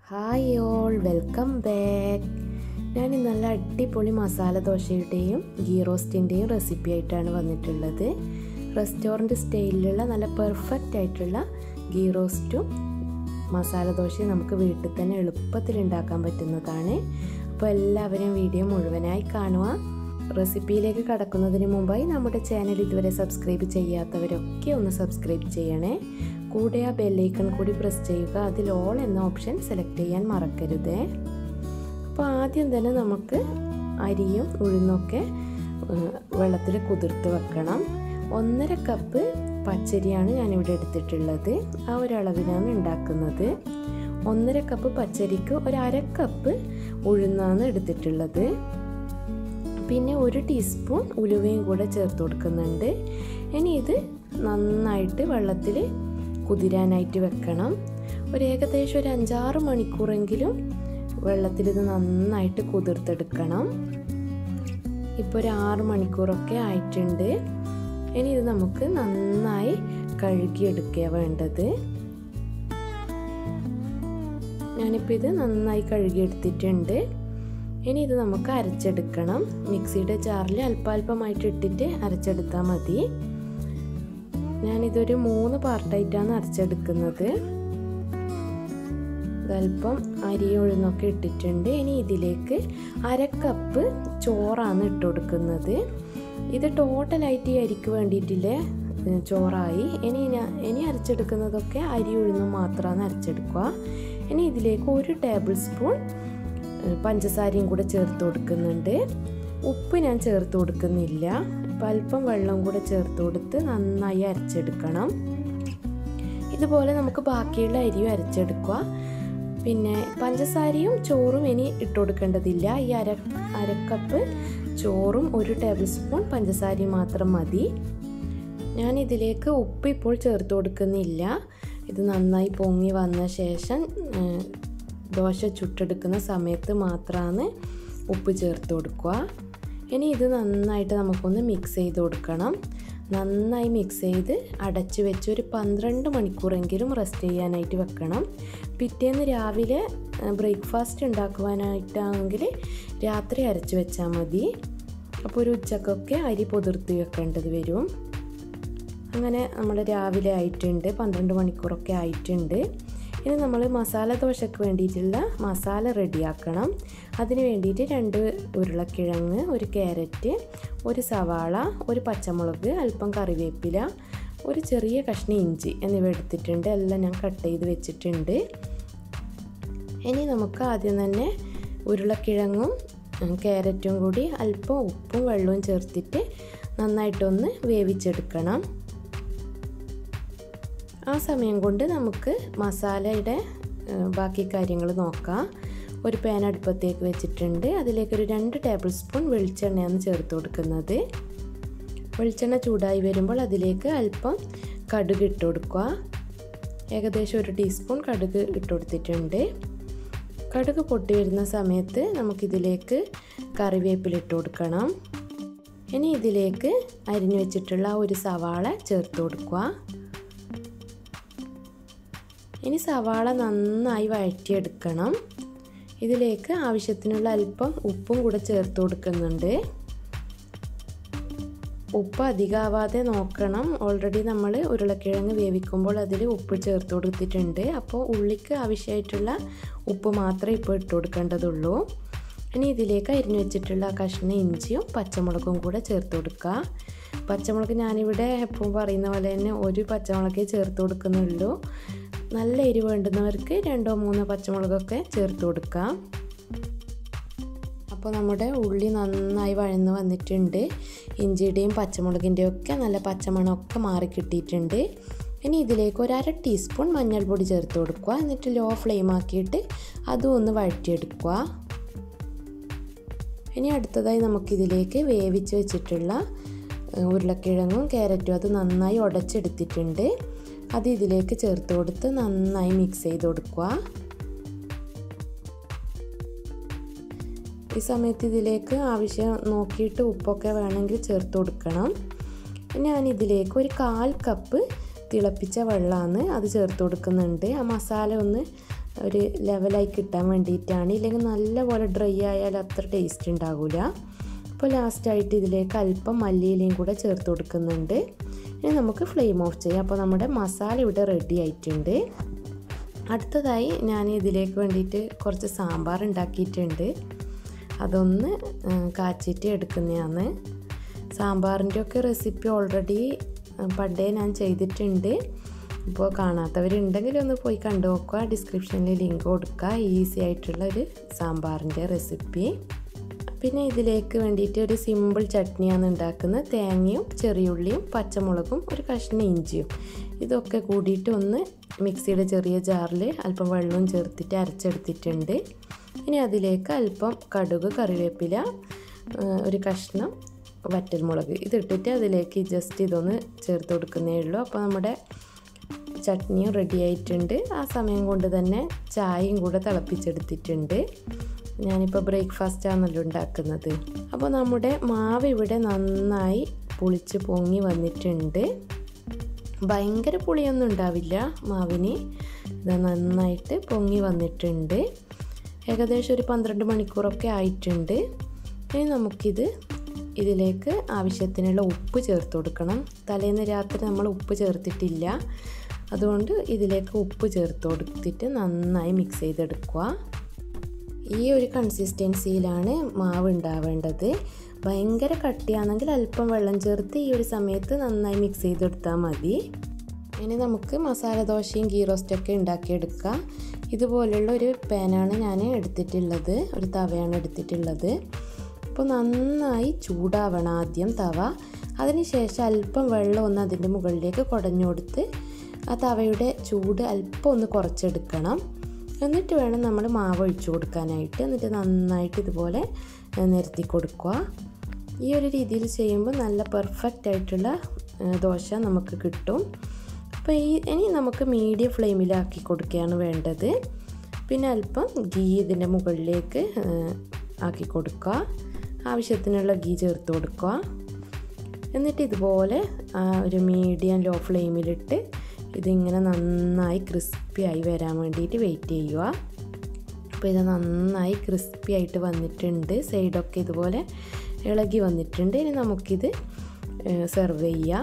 hi all welcome back ഞാൻ ഇന്ന് നല്ല അടിപൊളി മസാല ദോശയുടെയും ഗീ റോസ്റ്റിൻ്റെയും റെസിപ്പി ആയിട്ടാണ് വന്നിട്ടുള്ളത് റെസ്റ്റോറൻറ്റ് സ്റ്റൈലിലുള്ള നല്ല പെർഫെക്റ്റ് ആയിട്ടുള്ള ഗീ റോസ്റ്റും മസാല ദോശയും നമുക്ക് വീട്ടിൽ തന്നെ എളുപ്പത്തിൽ ഉണ്ടാക്കാൻ പറ്റുന്നതാണ് അപ്പോൾ എല്ലാവരും വീഡിയോ മുഴുവനായി കാണുക റെസിപ്പിയിലേക്ക് കടക്കുന്നതിന് മുമ്പായി നമ്മുടെ ചാനൽ ഇതുവരെ സബ്സ്ക്രൈബ് ചെയ്യാത്തവരൊക്കെ ഒന്ന് സബ്സ്ക്രൈബ് ചെയ്യണേ കൂടെ ആ ബെല്ലൈക്കൺ കൂടി പ്രസ് ചെയ്യുക അതിൽ ഓൾ എന്ന ഓപ്ഷൻ സെലക്ട് ചെയ്യാൻ മറക്കരുതേ അപ്പോൾ ആദ്യം തന്നെ നമുക്ക് അരിയും ഉഴുന്നൊക്കെ വെള്ളത്തിൽ കുതിർത്ത് വെക്കണം ഒന്നര കപ്പ് പച്ചരിയാണ് ഞാനിവിടെ എടുത്തിട്ടുള്ളത് ആ ഒരളവിനാണ് ഉണ്ടാക്കുന്നത് ഒന്നര കപ്പ് പച്ചരിക്ക് ഒരു അര കപ്പ് ഉഴുന്നാണ് എടുത്തിട്ടുള്ളത് പിന്നെ ഒരു ടീസ്പൂൺ ഉലുവയും കൂടെ ചേർത്ത് കൊടുക്കുന്നുണ്ട് ഇനി ഇത് നന്നായിട്ട് വെള്ളത്തിൽ കുതിരാനായിട്ട് വെക്കണം ഒരു ഏകദേശം ഒരു അഞ്ചാറ് മണിക്കൂറെങ്കിലും വെള്ളത്തിൽ ഇത് നന്നായിട്ട് കുതിർത്തെടുക്കണം ഇപ്പോൾ ഒരു ആറ് മണിക്കൂറൊക്കെ ആയിട്ടുണ്ട് ഇനി ഇത് നമുക്ക് നന്നായി കഴുകിയെടുക്കുക വേണ്ടത് ഞാനിപ്പോൾ ഇത് നന്നായി കഴുകിയെടുത്തിട്ടുണ്ട് ഇനി ഇത് നമുക്ക് അരച്ചെടുക്കണം മിക്സിയുടെ ജാറിൽ അല്പാൽപമായിട്ട് ഇട്ടിട്ട് അരച്ചെടുത്താൽ മതി ഞാനിതൊരു മൂന്ന് പാർട്ടായിട്ടാണ് അരച്ചെടുക്കുന്നത് അല്പം അരി ഉഴുന്നൊക്കെ ഇട്ടിട്ടുണ്ട് ഇനി ഇതിലേക്ക് അര കപ്പ് ചോറാണ് ഇട്ട് കൊടുക്കുന്നത് ഇത് ടോട്ടലായിട്ട് ഈ അരിക്ക് വേണ്ടിയിട്ടില്ലേ ചോറായി ഇനി ഇനി അരച്ചെടുക്കുന്നതൊക്കെ അരി ഉഴുന്നും മാത്രമാണ് അരച്ചെടുക്കുക ഇനി ഇതിലേക്ക് ഒരു ടേബിൾ സ്പൂൺ പഞ്ചസാരയും കൂടെ ചേർത്ത് കൊടുക്കുന്നുണ്ട് ഉപ്പ് ഞാൻ ചേർത്ത് കൊടുക്കുന്നില്ല ഇപ്പം അല്പം വെള്ളം കൂടെ ചേർത്ത് കൊടുത്ത് നന്നായി അരച്ചെടുക്കണം ഇതുപോലെ നമുക്ക് ബാക്കിയുള്ള അരിയും അരച്ചെടുക്കുക പിന്നെ പഞ്ചസാരയും ചോറും ഇനി ഇട്ട് കൊടുക്കേണ്ടതില്ല ഈ അര അരക്കപ്പ് ചോറും ഒരു ടേബിൾ സ്പൂൺ പഞ്ചസാരയും മാത്രം മതി ഞാൻ ഇതിലേക്ക് ഉപ്പ് ഇപ്പോൾ ചേർത്ത് കൊടുക്കുന്നില്ല ഇത് നന്നായി പൊങ്ങി വന്ന ശേഷം ദോശ ചുട്ടെടുക്കുന്ന സമയത്ത് മാത്രമാണ് ഉപ്പ് ചേർത്ത് കൊടുക്കുക ഇനി ഇത് നന്നായിട്ട് നമുക്കൊന്ന് മിക്സ് ചെയ്ത് കൊടുക്കണം നന്നായി മിക്സ് ചെയ്ത് അടച്ച് വെച്ച് ഒരു പന്ത്രണ്ട് മണിക്കൂറെങ്കിലും റെസ്റ്റ് ചെയ്യാനായിട്ട് വെക്കണം പിറ്റേന്ന് രാവിലെ ബ്രേക്ക്ഫാസ്റ്റ് ഉണ്ടാക്കുവാനായിട്ടാണെങ്കിൽ രാത്രി അരച്ച് വെച്ചാൽ മതി അപ്പോൾ ഒരു ഉച്ചക്കൊക്കെ അരി പൊതിർത്തി വെക്കേണ്ടത് വരും അങ്ങനെ നമ്മൾ രാവിലെ ആയിട്ടുണ്ട് പന്ത്രണ്ട് മണിക്കൂറൊക്കെ ആയിട്ടുണ്ട് ഇനി നമ്മൾ മസാല ദോശയ്ക്ക് വേണ്ടിയിട്ടുള്ള മസാല റെഡിയാക്കണം അതിന് വേണ്ടിയിട്ട് രണ്ട് ഉരുളക്കിഴങ്ങ് ഒരു ക്യാരറ്റ് ഒരു സവാള ഒരു പച്ചമുളക് അല്പം കറിവേപ്പില ഒരു ചെറിയ കഷ്ണം ഇഞ്ചി എന്നിവ എടുത്തിട്ടുണ്ട് എല്ലാം ഞാൻ കട്ട് ചെയ്ത് വെച്ചിട്ടുണ്ട് ഇനി നമുക്ക് ആദ്യം തന്നെ ഉരുളക്കിഴങ്ങും ക്യാരറ്റും കൂടി അല്പം ഉപ്പും വെള്ളവും ചേർത്തിട്ട് നന്നായിട്ടൊന്ന് വേവിച്ചെടുക്കണം ആ സമയം കൊണ്ട് നമുക്ക് മസാലയുടെ ബാക്കി കാര്യങ്ങൾ നോക്കാം ഒരു പാൻ അടുപ്പത്തേക്ക് വെച്ചിട്ടുണ്ട് അതിലേക്കൊരു രണ്ട് ടേബിൾ സ്പൂൺ വെളിച്ചെണ്ണയാണ് ചേർത്ത് കൊടുക്കുന്നത് വെളിച്ചെണ്ണ ചൂടായി വരുമ്പോൾ അതിലേക്ക് അല്പം കടുക് ഇട്ട് കൊടുക്കുക ഏകദേശം ഒരു ടീസ്പൂൺ കടുക് ഇട്ട് കൊടുത്തിട്ടുണ്ട് കടുക് പൊട്ടി വരുന്ന സമയത്ത് നമുക്കിതിലേക്ക് കറിവേപ്പില ഇട്ട് കൊടുക്കണം ഇനി ഇതിലേക്ക് അരിഞ്ഞു വെച്ചിട്ടുള്ള ഒരു സവാള ചേർത്ത് കൊടുക്കുക ഇനി സവാള നന്നായി വഴറ്റിയെടുക്കണം ഇതിലേക്ക് ആവശ്യത്തിനുള്ള അല്പം ഉപ്പും കൂടെ ചേർത്ത് കൊടുക്കുന്നുണ്ട് ഉപ്പ് അധികമാവാതെ നോക്കണം ഓൾറെഡി നമ്മൾ ഉരുളക്കിഴങ്ങ് വേവിക്കുമ്പോൾ അതിൽ ഉപ്പ് ചേർത്ത് കൊടുത്തിട്ടുണ്ട് അപ്പോൾ ഉള്ളിക്ക് ആവശ്യമായിട്ടുള്ള ഉപ്പ് മാത്രമേ ഇപ്പോൾ ഇട്ട് കൊടുക്കേണ്ടതുള്ളൂ ഇനി ഇതിലേക്ക് അരിഞ്ഞു വെച്ചിട്ടുള്ള കഷ്ണ ഇഞ്ചിയും പച്ചമുളകും കൂടെ ചേർത്ത് കൊടുക്കുക പച്ചമുളക് ഞാനിവിടെ എപ്പോഴും പറയുന്ന പോലെ തന്നെ ഒരു പച്ചമുളകേ ചേർത്ത് കൊടുക്കുന്നുള്ളൂ നല്ല എരിവ് വേണ്ടുന്നവർക്ക് രണ്ടോ മൂന്നോ പച്ചമുളകൊക്കെ ചേർത്ത് കൊടുക്കാം അപ്പോൾ നമ്മുടെ ഉള്ളി നന്നായി വഴന്ന് വന്നിട്ടുണ്ട് ഇഞ്ചിയുടെയും പച്ചമുളകിൻ്റെയും ഒക്കെ നല്ല പച്ചമണമൊക്കെ മാറി കിട്ടിയിട്ടുണ്ട് ഇനി ഇതിലേക്ക് ഒരു അര ടീസ്പൂൺ മഞ്ഞൾപ്പൊടി ചേർത്ത് കൊടുക്കുക എന്നിട്ട് ലോ ഫ്ലെയിം ആക്കിയിട്ട് അതും ഒന്ന് വഴറ്റിയെടുക്കുക ഇനി അടുത്തതായി നമുക്കിതിലേക്ക് വേവിച്ച് വെച്ചിട്ടുള്ള ഉരുളക്കിഴങ്ങും ക്യാരറ്റും അത് നന്നായി ഉടച്ചെടുത്തിട്ടുണ്ട് അത് ഇതിലേക്ക് ചേർത്ത് കൊടുത്ത് നന്നായി മിക്സ് ചെയ്ത് കൊടുക്കുക ഈ സമയത്ത് ഇതിലേക്ക് ആവശ്യം നോക്കിയിട്ട് ഉപ്പൊക്കെ വേണമെങ്കിൽ ചേർത്ത് കൊടുക്കണം ഞാൻ ഇതിലേക്ക് ഒരു കാൽ കപ്പ് തിളപ്പിച്ച വെള്ളമാണ് അത് ചേർത്ത് കൊടുക്കുന്നുണ്ട് ആ മസാല ഒന്ന് ഒരു ലെവലായി കിട്ടാൻ വേണ്ടിയിട്ടാണ് ഇല്ലെങ്കിൽ നല്ലപോലെ ഡ്രൈ ആയാൽ അത്ര ടേസ്റ്റ് ഉണ്ടാകില്ല അപ്പോൾ ലാസ്റ്റായിട്ട് ഇതിലേക്ക് അല്പം മല്ലിയിലയും കൂടെ ചേർത്ത് കൊടുക്കുന്നുണ്ട് ഇനി നമുക്ക് ഫ്ലെയിം ഓഫ് ചെയ്യാം അപ്പോൾ നമ്മുടെ മസാല ഇവിടെ റെഡി ആയിട്ടുണ്ട് അടുത്തതായി ഞാൻ ഇതിലേക്ക് വേണ്ടിയിട്ട് കുറച്ച് സാമ്പാർ ഉണ്ടാക്കിയിട്ടുണ്ട് അതൊന്ന് കാച്ചിട്ട് എടുക്കുന്നതാണ് സാമ്പാറിൻ്റെ ഒക്കെ റെസിപ്പി ഓൾറെഡി പണ്ടേ ഞാൻ ചെയ്തിട്ടുണ്ട് അപ്പോൾ കാണാത്തവരുണ്ടെങ്കിൽ ഒന്ന് പോയി കണ്ടു നോക്കുക ഡിസ്ക്രിപ്ഷനിൽ ലിങ്ക് കൊടുക്കുക ഈസി ആയിട്ടുള്ള ഒരു സാമ്പാറിൻ്റെ റെസിപ്പി പിന്നെ ഇതിലേക്ക് വേണ്ടിയിട്ട് ഒരു സിമ്പിൾ ചട്നിയാണ് ഉണ്ടാക്കുന്നത് തേങ്ങയും ചെറിയുള്ളിയും പച്ചമുളകും ഒരു കഷ്ണം ഇഞ്ചിയും ഇതൊക്കെ കൂടിയിട്ട് ഒന്ന് മിക്സിയുടെ ചെറിയ ജാറിൽ അല്പം വെള്ളവും ചേർത്തിട്ട് അരച്ചെടുത്തിട്ടുണ്ട് ഇനി അതിലേക്ക് അല്പം കടുക് കറിവേപ്പില ഒരു കഷ്ണം വറ്റൽമുളക് ഇതിട്ടിട്ട് അതിലേക്ക് ജസ്റ്റ് ഇതൊന്ന് ചേർത്ത് കൊടുക്കുന്നേ ഉള്ളൂ അപ്പോൾ നമ്മുടെ ചട്നിയും റെഡി ആയിട്ടുണ്ട് ആ സമയം കൊണ്ട് തന്നെ ചായയും കൂടെ തിളപ്പിച്ചെടുത്തിട്ടുണ്ട് ഞാനിപ്പോൾ ബ്രേക്ക്ഫാസ്റ്റ് ആണല്ലോ ഉണ്ടാക്കുന്നത് അപ്പോൾ നമ്മുടെ മാവ് ഇവിടെ നന്നായി പുളിച്ച് പൊങ്ങി വന്നിട്ടുണ്ട് ഭയങ്കര പുളിയൊന്നും ഉണ്ടാവില്ല മാവിന് ഇത് നന്നായിട്ട് പൊങ്ങി വന്നിട്ടുണ്ട് ഏകദേശം ഒരു പന്ത്രണ്ട് മണിക്കൂറൊക്കെ ആയിട്ടുണ്ട് ഇനി നമുക്കിത് ഇതിലേക്ക് ആവശ്യത്തിനുള്ള ഉപ്പ് ചേർത്ത് കൊടുക്കണം തലേന്ന് രാത്രി നമ്മൾ ഉപ്പ് ചേർത്തിട്ടില്ല അതുകൊണ്ട് ഇതിലേക്ക് ഉപ്പ് ചേർത്ത് കൊടുത്തിട്ട് നന്നായി മിക്സ് ചെയ്തെടുക്കുക ഈ ഒരു കൺസിസ്റ്റൻസിയിലാണ് മാവ് ഉണ്ടാവേണ്ടത് ഭയങ്കര കട്ടിയാണെങ്കിൽ അല്പം വെള്ളം ചേർത്ത് ഈ ഒരു സമയത്ത് നന്നായി മിക്സ് ചെയ്തെടുത്താൽ മതി ഇനി നമുക്ക് മസാല ദോശയും ഗീ റോസ്റ്റൊക്കെ ഉണ്ടാക്കിയെടുക്കാം ഇതുപോലുള്ള ഒരു പാനാണ് ഞാൻ എടുത്തിട്ടുള്ളത് ഒരു തവയാണ് എടുത്തിട്ടുള്ളത് അപ്പോൾ നന്നായി ചൂടാവണം ആദ്യം തവ അതിനുശേഷം അല്പം വെള്ളം ഒന്ന് അതിൻ്റെ മുകളിലേക്ക് കുടഞ്ഞു കൊടുത്ത് ആ തവയുടെ ചൂട് അല്പം ഒന്ന് കുറച്ചെടുക്കണം എന്നിട്ട് വേണം നമ്മൾ മാവ് ഒഴിച്ചു കൊടുക്കാനായിട്ട് എന്നിട്ട് നന്നായിട്ട് ഇതുപോലെ നിരത്തി കൊടുക്കുക ഈ ഒരു രീതിയിൽ ചെയ്യുമ്പോൾ നല്ല പെർഫെക്റ്റ് ആയിട്ടുള്ള ദോശ നമുക്ക് കിട്ടും അപ്പോൾ ഈ ഇനി നമുക്ക് മീഡിയം ഫ്ലെയിമിലാക്കി കൊടുക്കുകയാണ് വേണ്ടത് പിന്നെ അല്പം ഗീ ഇതിൻ്റെ മുകളിലേക്ക് ആക്കി കൊടുക്കുക ആവശ്യത്തിനുള്ള ഗീ ചേർത്ത് കൊടുക്കുക എന്നിട്ട് ഇതുപോലെ ഒരു മീഡിയം ലോ ഫ്ലെയിമിലിട്ട് ഇതിങ്ങനെ നന്നായി ക്രിസ്പി ആയി വരാൻ വേണ്ടിയിട്ട് വെയിറ്റ് ചെയ്യുക അപ്പോൾ ഇത് നന്നായി ക്രിസ്പി ആയിട്ട് വന്നിട്ടുണ്ട് സൈഡൊക്കെ ഇതുപോലെ ഇളകി വന്നിട്ടുണ്ട് ഇനി നമുക്കിത് സെർവ് ചെയ്യാം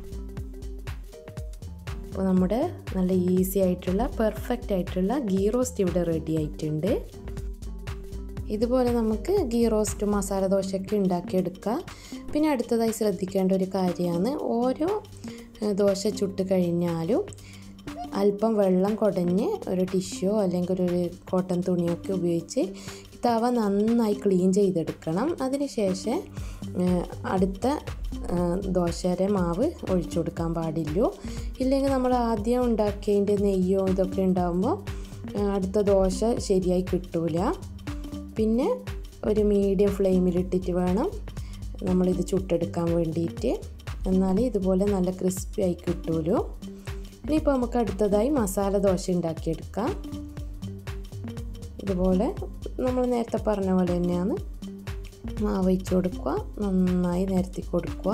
അപ്പോൾ നമ്മുടെ നല്ല ഈസി ആയിട്ടുള്ള പെർഫെക്റ്റ് ആയിട്ടുള്ള ഗീ റോസ്റ്റ് ഇവിടെ റെഡി ആയിട്ടുണ്ട് ഇതുപോലെ നമുക്ക് ഗീ റോസ്റ്റ് മസാല ദോശയൊക്കെ ഉണ്ടാക്കിയെടുക്കാം പിന്നെ അടുത്തതായി ശ്രദ്ധിക്കേണ്ട ഒരു കാര്യമാണ് ഓരോ ദോശ ചുട്ട് കഴിഞ്ഞാലും അല്പം വെള്ളം കുടഞ്ഞ് ഒരു ടിഷ്യോ അല്ലെങ്കിൽ ഒരു കോട്ടൺ തുണിയൊക്കെ ഉപയോഗിച്ച് തവ നന്നായി ക്ലീൻ ചെയ്തെടുക്കണം അതിനുശേഷം അടുത്ത ദോശയുടെ മാവ് ഒഴിച്ചു കൊടുക്കാൻ പാടില്ലൂ ഇല്ലെങ്കിൽ നമ്മൾ ആദ്യം ഉണ്ടാക്കിയതിൻ്റെ നെയ്യോ ഇതൊക്കെ ഉണ്ടാകുമ്പോൾ അടുത്ത ദോശ ശരിയായി കിട്ടൂല പിന്നെ ഒരു മീഡിയം ഫ്ലെയിമിലിട്ടിട്ട് വേണം നമ്മളിത് ചുട്ടെടുക്കാൻ വേണ്ടിയിട്ട് എന്നാൽ ഇതുപോലെ നല്ല ക്രിസ്പി ആയി കിട്ടുമല്ലോ ഇനിയിപ്പോൾ നമുക്ക് അടുത്തതായി മസാല ദോശ ഉണ്ടാക്കിയെടുക്കാം ഇതുപോലെ നമ്മൾ നേരത്തെ പറഞ്ഞ പോലെ തന്നെയാണ് മാവ് വെച്ച് കൊടുക്കുക നന്നായി നിരത്തി കൊടുക്കുക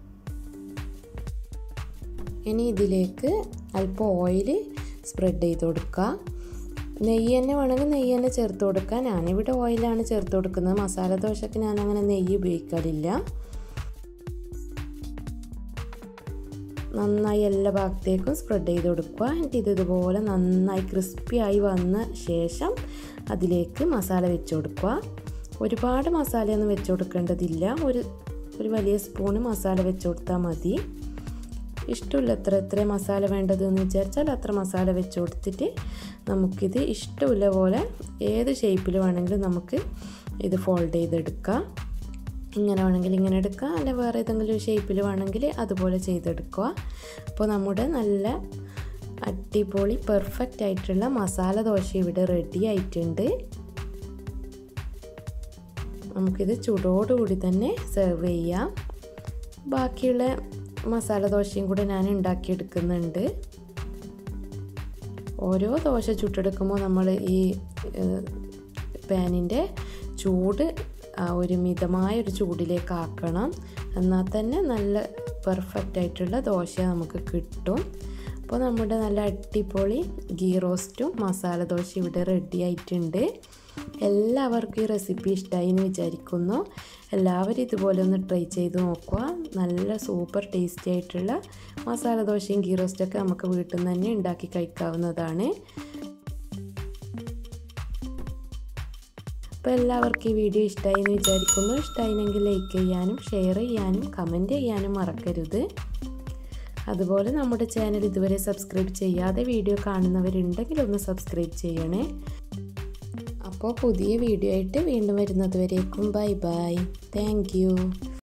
ഇനി ഇതിലേക്ക് അല്പം ഓയിൽ സ്പ്രെഡ് ചെയ്ത് കൊടുക്കുക നെയ്യ് തന്നെ വേണമെങ്കിൽ നെയ്യ് തന്നെ ചേർത്ത് കൊടുക്കുക ഞാനിവിടെ ഓയിലാണ് ചേർത്ത് കൊടുക്കുന്നത് മസാല ദോശക്ക് ഞാൻ അങ്ങനെ നെയ്യ് ഉപയോഗിക്കാറില്ല നന്നായി എല്ലാ ഭാഗത്തേക്കും സ്പ്രെഡ് ചെയ്ത് കൊടുക്കുക എന്നിട്ട് ഇത് ഇതുപോലെ നന്നായി ക്രിസ്പി ആയി വന്ന ശേഷം അതിലേക്ക് മസാല വെച്ച് കൊടുക്കുക ഒരുപാട് മസാലയൊന്നും വെച്ച് കൊടുക്കേണ്ടതില്ല ഒരു ഒരു വലിയ സ്പൂണ് മസാല വെച്ച് കൊടുത്താൽ മതി ഇഷ്ടമില്ല എത്ര എത്ര മസാല വേണ്ടതെന്ന് വിചാരിച്ചാൽ അത്ര മസാല വെച്ച് കൊടുത്തിട്ട് നമുക്കിത് ഇഷ്ടമില്ല പോലെ ഏത് ഷേപ്പിൽ വേണമെങ്കിലും നമുക്ക് ഇത് ഫോൾഡ് ചെയ്തെടുക്കാം ഇങ്ങനെ വേണമെങ്കിൽ ഇങ്ങനെ എടുക്കുക അല്ല വേറെ ഏതെങ്കിലും ഷേപ്പിൽ വേണമെങ്കിൽ അതുപോലെ ചെയ്തെടുക്കുക അപ്പോൾ നമ്മുടെ നല്ല അടിപൊളി പെർഫെക്റ്റ് ആയിട്ടുള്ള മസാല ദോശ ഇവിടെ റെഡി ആയിട്ടുണ്ട് നമുക്കിത് ചൂടോടുകൂടി തന്നെ സെർവ് ചെയ്യാം ബാക്കിയുള്ള മസാല ദോശയും കൂടെ ഞാൻ ഉണ്ടാക്കിയെടുക്കുന്നുണ്ട് ഓരോ ദോശ ചുട്ടെടുക്കുമ്പോൾ നമ്മൾ ഈ പാനിൻ്റെ ചൂട് ഒരു മിതമായ ഒരു ചൂടിലേക്ക് ആക്കണം എന്നാൽ തന്നെ നല്ല പെർഫെക്റ്റ് ആയിട്ടുള്ള ദോശ നമുക്ക് കിട്ടും അപ്പോൾ നമ്മുടെ നല്ല അടിപൊളി ഗീ റോസ്റ്റും മസാല ദോശ ഇവിടെ റെഡി ആയിട്ടുണ്ട് എല്ലാവർക്കും ഈ റെസിപ്പി ഇഷ്ടമായി എന്ന് വിചാരിക്കുന്നു എല്ലാവരും ഇതുപോലെ ഒന്ന് ട്രൈ ചെയ്ത് നോക്കുക നല്ല സൂപ്പർ ടേസ്റ്റി ആയിട്ടുള്ള മസാല ദോശയും ഗീ റോസ്റ്റൊക്കെ നമുക്ക് വീട്ടിൽ നിന്ന് തന്നെ ഉണ്ടാക്കി കഴിക്കാവുന്നതാണ് അപ്പോൾ എല്ലാവർക്കും ഈ വീഡിയോ ഇഷ്ടമായി എന്ന് വിചാരിക്കുന്നു ഇഷ്ടമായില്ലെങ്കിൽ ലൈക്ക് ചെയ്യാനും ഷെയർ ചെയ്യാനും കമൻറ്റ് ചെയ്യാനും മറക്കരുത് അതുപോലെ നമ്മുടെ ചാനൽ ഇതുവരെ സബ്സ്ക്രൈബ് ചെയ്യാതെ വീഡിയോ കാണുന്നവരുണ്ടെങ്കിൽ ഒന്ന് സബ്സ്ക്രൈബ് ചെയ്യണേ അപ്പോൾ പുതിയ വീഡിയോ ആയിട്ട് വീണ്ടും വരുന്നത് വരേക്കും ബൈ ബൈ താങ്ക്